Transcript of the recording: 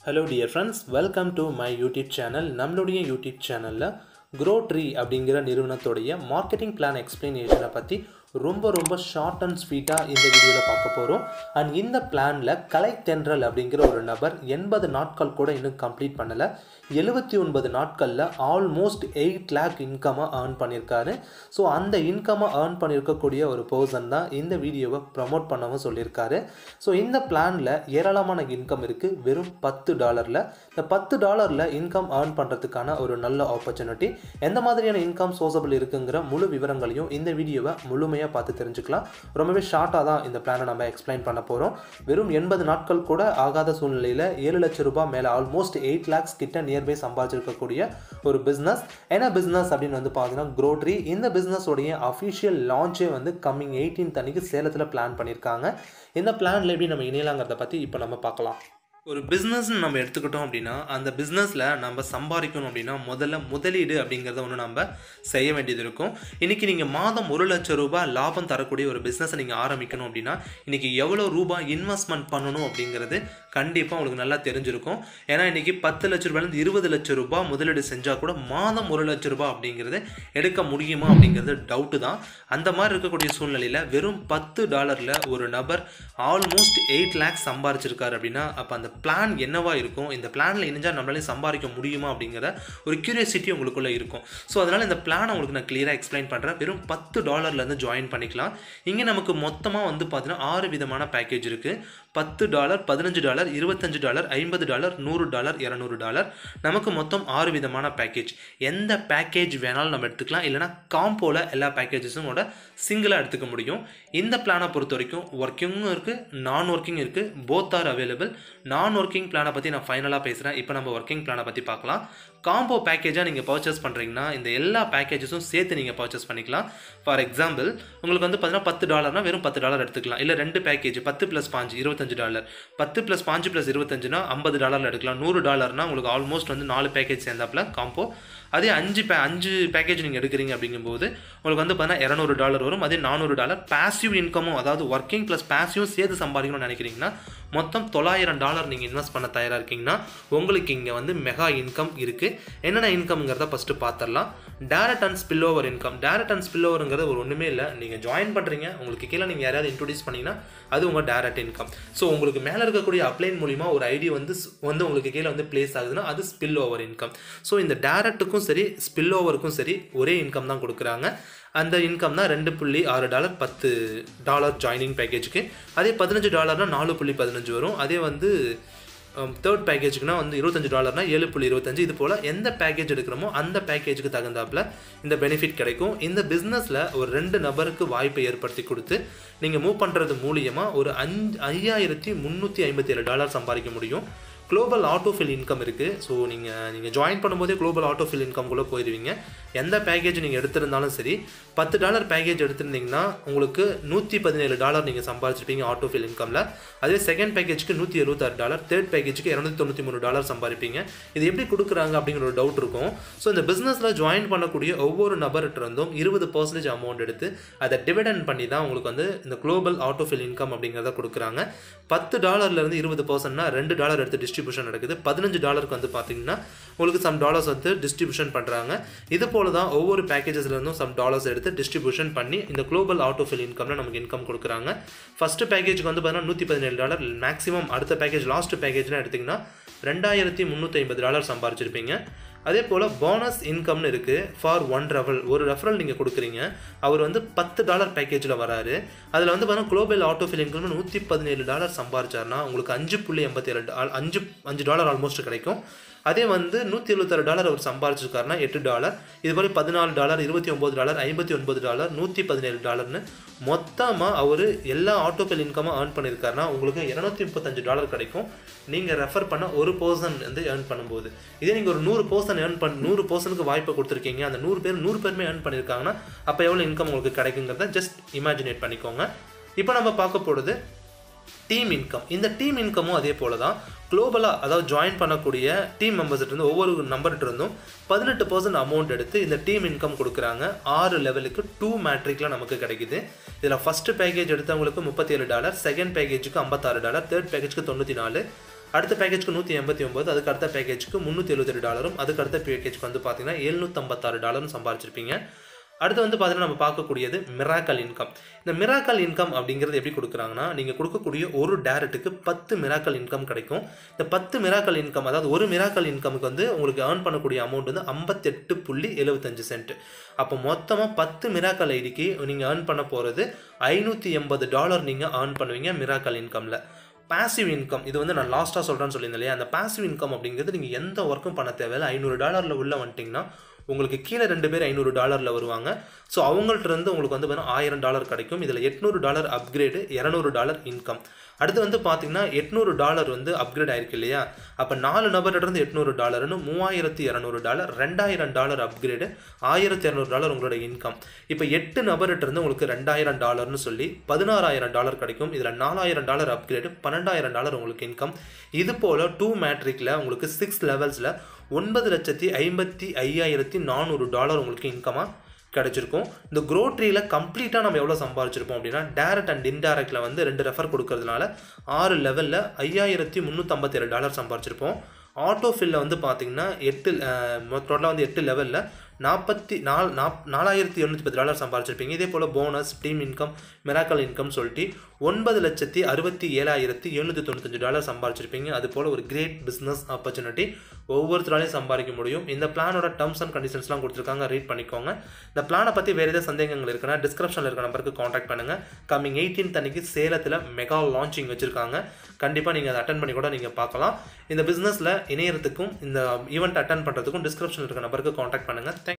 hello dear friends welcome to my YouTube channel நம்மளுடைய YouTube சேனலில் grow tree அப்படிங்கிற நிறுவனத்துடைய மார்க்கெட்டிங் பிளான் எக்ஸ்பிளனேஷனை பற்றி ரொம்ப ரொம்ப ஷார்ட் அண்ட் ஸ்வீட்டாக இந்த வீடியோவில் பார்க்க போகிறோம் அண்ட் இந்த பிளானில் கலை தென்றல் அப்படிங்கிற ஒரு நபர் எண்பது நாட்கள் கூட இன்னும் கம்ப்ளீட் பண்ணலை எழுபத்தி ஒன்பது நாட்களில் ஆல்மோஸ்ட் எயிட் லேக் இன்கமாக ஏர்ன் பண்ணியிருக்காரு ஸோ அந்த இன்கம்மை ஏர்ன் பண்ணியிருக்கக்கூடிய ஒரு பர்சன் தான் இந்த வீடியோவை ப்ரமோட் பண்ணவும் சொல்லியிருக்காரு ஸோ இந்த பிளானில் ஏராளமான இன்கம் இருக்குது வெறும் பத்து டாலரில் இந்த பத்து டாலரில் இன்கம் ஏர்ன் பண்ணுறதுக்கான ஒரு நல்ல ஆப்பர்ச்சுனிட்டி எந்த மாதிரியான இன்கம் சோர்சபிள் இருக்குங்கிற முழு விவரங்களையும் இந்த வீடியோவை முழுமையாக பார்த்து தெரிஞ்சுக்கலாம் ரொம்பவே ஷார்ட்டாக தான் இந்த பிளானை நம்ம எக்ஸ்பிளைன் பண்ண போகிறோம் வெறும் எண்பது நாட்கள் கூட ஆகாத சூழ்நிலையில் ஏழு லட்சம் ரூபாய் மேலே ஆல்மோஸ்ட் எயிட் லேக்ஸ் கிட்ட நியர்பை சம்பாதிச்சிருக்கக்கூடிய ஒரு பிஸ்னஸ் என்ன பிஸ்னஸ் அப்படின்னு வந்து பார்த்தீங்கன்னா க்ரோட்ரி இந்த பிஸ்னஸோடைய அஃபிஷியல் லான்ச்சே வந்து கம்மிங் எயிட்டீன் அன்னைக்கு சேலத்தில் பிளான் பண்ணியிருக்காங்க இந்த பிளானில் எப்படி நம்ம இணையலாங்கிறத பற்றி இப்போ நம்ம பார்க்கலாம் ஒரு பிஸ்னஸ்னு நம்ம எடுத்துக்கிட்டோம் அப்படின்னா அந்த பிஸ்னஸில் நம்ம சம்பாதிக்கணும் அப்படின்னா முதல்ல முதலீடு அப்படிங்கிறத ஒன்று நம்ம செய்ய வேண்டியது இருக்கும் இன்றைக்கி நீங்கள் மாதம் ஒரு லட்சம் ரூபாய் லாபம் தரக்கூடிய ஒரு பிஸ்னஸை நீங்கள் ஆரம்பிக்கணும் அப்படின்னா இன்றைக்கி எவ்வளோ ரூபாய் இன்வெஸ்ட்மெண்ட் பண்ணணும் அப்படிங்கிறது கண்டிப்பாக உங்களுக்கு நல்லா தெரிஞ்சிருக்கும் ஏன்னா இன்றைக்கி பத்து லட்ச ரூபாயிலேருந்து இருபது லட்சம் ரூபாய் முதலீடு செஞ்சால் கூட மாதம் ஒரு லட்ச ரூபாய் அப்படிங்கிறது எடுக்க முடியுமா அப்படிங்கிறது டவுட்டு தான் அந்த மாதிரி இருக்கக்கூடிய சூழ்நிலையில் வெறும் பத்து டாலரில் ஒரு நபர் ஆல்மோஸ்ட் எயிட் லேக்ஸ் சம்பாரிச்சிருக்காரு அப்படின்னா அப்போ அந்த பிளான் என்னவா இருக்கும் இந்த பிளானில் இணைஞ்சால் நம்மளாலே சம்பாதிக்க முடியுமா அப்படிங்கிற ஒரு கியூரியாசிட்டி உங்களுக்குள்ளே இருக்கும் ஸோ அதனால் இந்த பிளானை உங்களுக்கு நான் கிளியராக எக்ஸ்பிளைன் பண்ணுறேன் வெறும் பத்து டாலர்லேருந்து ஜாயின் பண்ணிக்கலாம் இங்கே நமக்கு மொத்தமாக வந்து பார்த்தீங்கன்னா ஆறு விதமான பேக்கேஜ் இருக்குது பத்து டாலர் பதினஞ்சு டாலர் இருபத்தஞ்சு டாலர் ஐம்பது டாலர் நூறு டாலர் இரநூறு டாலர் நமக்கு மொத்தம் ஆறு விதமான பேக்கேஜ் எந்த பேக்கேஜ் வேணாலும் நம்ம எடுத்துக்கலாம் இல்லைனா காம்போவில் எல்லா பேக்கேஜஸும் கூட சிங்கிளாக எடுத்துக்க முடியும் இந்த பிளானை பொறுத்த வரைக்கும் ஒர்க்கிங்கும் இருக்குது நான் ஒர்க்கிங் இருக்குது போத் ஆர் அவைலபிள் நான் ஒர்க்கிங் பிளானை பற்றி நான் ஃபைனலாக பேசுகிறேன் இப்போ நம்ம ஒர்க்கிங் பிளானை பற்றி பார்க்கலாம் காம்போ பேக்கேஜாக நீங்கள் பர்ச்சேஸ் பண்ணுறீங்கன்னா இந்த எல்லா பேக்கேஜஸும் சேர்த்து நீங்கள் பர்ச்சேஸ் பண்ணிக்கலாம் ஃபார் எக்ஸாம்பிள் உங்களுக்கு வந்து பார்த்தீங்கன்னா பத்து டாலர்னா வெறும் பத்து டாலர் எடுத்துக்கலாம் இல்லை ரெண்டு பேக்கேஜ் பத்து ப்ளஸ் பாஞ்சு இருபத்தஞ்சு டாலர் பத்து ப்ளஸ் பாஞ்சு ப்ளஸ் இருபத்தஞ்சுனா ஐம்பது டாலரில் எடுக்கலாம் நூறு டாலர்னா உங்களுக்கு ஆல்மோஸ்ட் வந்து நாலு பேக்கேஜ் சேர்ந்தாப்பில் காம்போ அதே அஞ்சு பே அஞ்சு பேக்கேஜ் நீங்கள் எடுக்கிறீங்க அப்படிங்கும்போது உங்களுக்கு வந்து பார்த்தீங்கன்னா இரநூறு டாலர் வரும் அதே நானூறு டாலர் பேசிவ் இன்கமும் அதாவது ஒர்க்கிங் ப்ளஸ் பேசிவும் சேர்த்து சம்பாதிக்கணும்னு நினைக்கிறீங்கன்னா மொத்தம் தொள்ளாயிரம் டாலர் நீங்கள் இன்வெஸ்ட் பண்ண தயாராக இருக்கீங்கன்னா உங்களுக்கு இங்கே வந்து மெகா இன்கம் இருக்குது என்னென்ன இன்கம்ங்கிறத ஃபஸ்ட்டு பார்த்துடலாம் direct and spill over income direct and spill ஓவருங்கிறது ஒரு ஒன்றுமே இல்லை நீங்கள் ஜாயின் பண்ணுறீங்க உங்களுக்கு கீழே நீங்கள் யாராவது இன்ட்ரடியூஸ் பண்ணிங்கன்னா அது உங்கள் டேரக்ட் இன்கம் ஸோ உங்களுக்கு மேலே இருக்கக்கூடிய அப்ளைன் மூலிமா ஒரு ஐடி வந்து வந்து உங்களுக்கு கீழே வந்து பிளேஸ் ஆகுதுன்னா அது ஸ்பில் ஓவர் இன்கம் ஸோ இந்த டேரக்ட்டுக்கும் சரி ஸ்பில் ஓவருக்கும் சரி ஒரே இன்கம் தான் கொடுக்குறாங்க அந்த இன்கம் தான் ரெண்டு புள்ளி ஆறு டாலர் பத்து டாலர் ஜாயினிங் பேக்கேஜுக்கு அதே பதினஞ்சு டாலர்னால் நாலு புள்ளி பதினஞ்சு வரும் அதே வந்து தேர்ட் பேக்கேஜுக்குனா வந்து இருபத்தஞ்சு டாலர்னா ஏழு புள்ளி இருபத்தஞ்சு இது போல் எந்த பேக்கேஜ் எடுக்கிறோமோ அந்த பேக்கேஜுக்கு தகுந்தாப்பில் இந்த பெனிஃபிட் கிடைக்கும் இந்த பிஸ்னஸில் ஒரு ரெண்டு நபருக்கு வாய்ப்பை ஏற்படுத்தி கொடுத்து நீங்கள் மூவ் பண்ணுறது மூலியமாக ஒரு அஞ்சு ஐயாயிரத்தி முந்நூற்றி ஐம்பத்தி ஏழு டாலர் சம்பாதிக்க முடியும் குளோபல் ஆட்டோஃபில் இன்கம் இருக்குது ஸோ நீங்கள் நீங்கள் ஜாயின் பண்ணும்போதே குளோபல் ஆட்டோஃபில் இன்கம்குள்ளே போயிடுவீங்க எந்த பேக்கேஜ் நீங்கள் எடுத்திருந்தாலும் சரி பத்து டாலர் பேக்கேஜ் எடுத்திருந்தீங்கன்னா உங்களுக்கு நூற்றி பதினேழு டாலர் நீங்கள் சம்பாதிச்சிருப்பீங்க ஆட்டோஃபில் இன்கமில் அதே செகண்ட் பேக்கேஜுக்கு நூற்றி எழுபத்தாறு டாலர் தேர்ட் பேக்கேஜுக்கு இரநூத்தி தொண்ணூற்றி மூணு டாலர் சம்பாதிப்பீங்க இது எப்படி கொடுக்குறாங்க அப்படிங்கிற ஒரு டவுட் இருக்கும் ஸோ இந்த பிஸ்னஸில் ஜாயின் பண்ணக்கூடிய ஒவ்வொரு நபர்கிட்ட இருந்தும் இருபது பர்சன்டேஜ் அமௌண்ட் எடுத்து அதை டிவிடெண்ட் பண்ணி தான் உங்களுக்கு வந்து இந்த குளோபல் ஆட்டோஃபில் இன்கம் அப்படிங்கிறத கொடுக்குறாங்க பத்து டாலர்லேருந்து இருபது பர்சன்ட்னா ரெண்டு டாலர் எடுத்து டிஸ்ட்ரிபியூஷன் நடக்குது பதினஞ்சு டாலருக்கு வந்து பார்த்தீங்கன்னா உங்களுக்கு சம் டாலர்ஸ் வந்து டிஸ்ட்ரிபியூஷன் பண்ணுறாங்க இது போல தான் ஒவ்வொரு பேக்கேஜஸ்லேருந்தும் சம் டாலர்ஸ் எடுத்து டிஸ்ட்ரிபியூஷன் பண்ணி இந்த குளோபல் ஆட்டோஃபில் இன்கம்ல நமக்கு இன்கம் கொடுக்குறாங்க ஃபஸ்ட்டு பேக்கேஜுக்கு வந்து பார்த்தீங்கன்னா நூற்றி பதினேழு டாலர் மேக்ஸிமம் அடுத்த பேக்கேஜ் லாஸ்ட் பேக்கேஜ்லாம் எடுத்திங்கன்னா ரெண்டாயிரத்தி முந்நூற்றி ஐம்பது டாலர் சம்பாரிச்சிருப்பீங்க அதே போல் போனஸ் இன்கம்னு இருக்குது ஃபார் ஒன் ரெஃபரல் ஒரு ரெஃபரல் நீங்கள் கொடுக்குறீங்க அவர் வந்து பத்து டாலர் பேக்கேஜில் வராரு அதில் வந்து பார்த்தீங்கன்னா குளோபல் ஆட்டோஃபில் இன்கம் நூற்றி பதினேழு டாலர் சம்பாரிச்சார்னா உங்களுக்கு அஞ்சு புள்ளி எண்பத்தி ஏழு அஞ்சு அஞ்சு டாலர் ஆல்மோஸ்ட் கிடைக்கும் அதே வந்து நூற்றி எழுபத்தாறு டாலர் அவர் சம்பாரிச்சிருக்காருனா எட்டு டாலர் இது மாதிரி பதினாலு டாலர் இருபத்தி ஒம்பது டாலர் ஐம்பத்தி ஒன்பது டாலர் நூற்றி பதினேழு டாலர்னு மொத்தமாக அவர் எல்லா ஆட்டோபில் இன்கமாக ஏர்ன் பண்ணியிருக்காருனா உங்களுக்கு இரநூத்தி முப்பத்தஞ்சு டாலர் கிடைக்கும் நீங்கள் ரெஃபர் பண்ண ஒரு பர்சன் வந்து ஏர்ன் பண்ணும்போது இதே நீங்கள் ஒரு நூறு பர்சன் ஏர்ன் பண்ண நூறு பர்சனுக்கு வாய்ப்பை கொடுத்துருக்கீங்க அந்த நூறு பேர் நூறு பேருமே ஏர்ன் பண்ணியிருக்காங்கன்னா அப்போ எவ்வளோ இன்கம் உங்களுக்கு கிடைக்குங்கிறத ஜஸ்ட் இமேஜினேட் பண்ணிக்கோங்க இப்போ நம்ம பார்க்க போகிறது டீம் இன்கம் இந்த டீம் இன்கமும் அதே போல தான் குளோபலாக அதாவது ஜாயின் பண்ணக்கூடிய டீம் மெம்பர்ஸ்கிட்ட இருந்து ஒவ்வொரு நம்பர்கிட்ட இருந்தும் பதினெட்டு பர்சன்ட் அமௌண்ட் எடுத்து இந்த டீம் இன்கம் கொடுக்குறாங்க ஆறு லெவலுக்கு டூ மேட்ரிக்கில் நமக்கு கிடைக்குது இதில் ஃபஸ்ட்டு பேக்கேஜ் எடுத்தவங்களுக்கு முப்பத்தி ஏழு டாலர் செகண்ட் பேக்கேஜுக்கு ஐம்பத்தாறு டாலர் தேர்ட் பேக்கேஜுக்கு தொண்ணூற்றி நாலு அடுத்த பேக்கேஜ்க்கு நூற்றி எண்பத்தி ஒம்பது அதுக்கு அடுத்த பேக்கேஜ்க்கு முந்நூற்றி எழுபத்தெட்டு டாலரும் அதுக்கு அடுத்த பேக்கேஜ்க்கு வந்து பார்த்தீங்கன்னா எழுநூற்றம்பத்தாறு டாலரும் சம்பாரிச்சிருப்பீங்க அடுத்து வந்து பார்த்தீங்கன்னா நம்ம பார்க்கக்கூடியது மிராக்கல் இன்கம் இந்த மிராக்கல் இன்கம் அப்படிங்கிறது எப்படி கொடுக்குறாங்கன்னா நீங்கள் கொடுக்கக்கூடிய ஒரு டேரட்டுக்கு பத்து மிராக்கல் இன்கம் கிடைக்கும் இந்த பத்து மிராக்கல் இன்கம் அதாவது ஒரு மிராக்கல் இன்கமுக்கு வந்து உங்களுக்கு ஏர்ன் பண்ணக்கூடிய அமௌண்ட் வந்து ஐம்பத்தெட்டு புள்ளி எழுபத்தஞ்சு சென்ட் அப்போ மொத்தமாக பத்து மிராக்கல் ஐடிக்கு நீங்கள் ஏர்ன் பண்ண போகிறது ஐநூற்றி எண்பது டாலர் நீங்கள் ஏர்ன் பண்ணுவீங்க மிராக்கல் இன்கமில் பாசிவ் இன்கம் இது வந்து நான் லாஸ்ட்டாக சொல்கிறேன்னு சொல்லியிருந்தேன் இல்லையா அந்த பாசிவ் இன்கம் அப்படிங்கிறது நீங்கள் எந்த ஒர்க்கும் பண்ண தேவையில்லை ஐநூறு டாலரில் உள்ள வந்துட்டிங்கன்னா உங்களுக்கு கீழே ரெண்டு பேர் ஐநூறு டாலரில் வருவாங்க ஸோ அவங்கள்ட்ட இருந்து உங்களுக்கு வந்து பார்த்தீங்கன்னா ஆயிரம் டாலர் கிடைக்கும் இதில் எட்நூறு டாலர் அப்கிரேடு இரநூறு டாலர் இன்கம் அடுத்து வந்து பார்த்தீங்கன்னா எட்நூறு டாலர் வந்து அப்கிரேட் ஆயிருக்கு இல்லையா அப்போ நாலு நபர்கிட்ட எட்நூறு டாலர்னு மூவாயிரத்தி இரநூறு டாலர் ரெண்டாயிரம் டாலர் அப்கிரேடு ஆயிரத்தி இரநூறு டாலர் உங்களோட இன்கம் இப்போ எட்டு நபர்கிட்ட இருந்து உங்களுக்கு ரெண்டாயிரம் டாலர்னு சொல்லி பதினாறாயிரம் டாலர் கிடைக்கும் இதில் நாலாயிரம் டாலர் அப்கிரேடு பன்னெண்டாயிரம் டாலர் உங்களுக்கு இன்கம் இது போல் டூ மேட்ரிக்கில் உங்களுக்கு சிக்ஸ் லெவல்ஸில் ஒன்பது லட்சத்தி ஐம்பத்தி ஐயாயிரத்தி நானூறு டாலர் உங்களுக்கு இன்கமாக கிடச்சிருக்கும் இந்த க்ரோ ட்ரீல கம்ப்ளீட்டாக நம்ம எவ்வளோ சம்பாரிச்சிருப்போம் அப்படின்னா டேரக்ட் அண்ட் இன்டேரக்டில் வந்து ரெண்டு ரெஃபர் கொடுக்கறதுனால ஆறு லெவலில் ஐயாயிரத்தி முந்நூற்றம்பத்தேழு டாலர் சம்பாரிச்சிருப்போம் ஆட்டோ ஃபில்ல வந்து பார்த்தீங்கன்னா எட்டு டோட்டலாக வந்து எட்டு லெவலில் நாற்பத்தி நாலு நாப் நாலாயிரத்தி எழுநூற்றி பத்து டாலர் சம்பாரிச்சிருப்பீங்க இதே போல் bonus team income miracle income சொல்லிட்டு ஒன்பது லட்சத்தி அறுபத்தி ஏழாயிரத்தி எழுநூற்றி தொண்ணூத்தஞ்சு டாலர் சம்பாரிச்சிருப்பீங்க அது போல் ஒரு கிரேட் பிஸ்னஸ் ஆப்பர்ச்சுனிட்டி ஒவ்வொருத்தராலையும் சம்பாதிக்க முடியும் இந்த பிளானோட டர்ம்ஸ் அண்ட் கண்டிஷன்ஸ்லாம் கொடுத்துருக்காங்க ரீட் பண்ணிக்கோங்க இந்த பிளானை பற்றி வேறு ஏதாவது சந்தேகங்கள் இருக்குன்னா டிஸ்கிரிப்ஷனில் இருக்க நம்பருக்கு காண்டாக்ட் பண்ணுங்கள் கம்மிங் எயிட்டீன் அன்னைக்கு சேலத்தில் மெகா லான்ச்சிங் வச்சுருக்காங்க கண்டிப்பாக நீங்கள் அதை அட்டன் பண்ணி கூட நீங்கள் பார்க்கலாம் இந்த பிஸ்னஸில் இணையறதுக்கும் இந்த ஈவெண்ட் அட்டன் பண்ணுறதுக்கும் டிஸ்கிரிப்ஷனில் இருக்க நம்பருக்கு காண்டாக்ட் பண்ணுங்கள்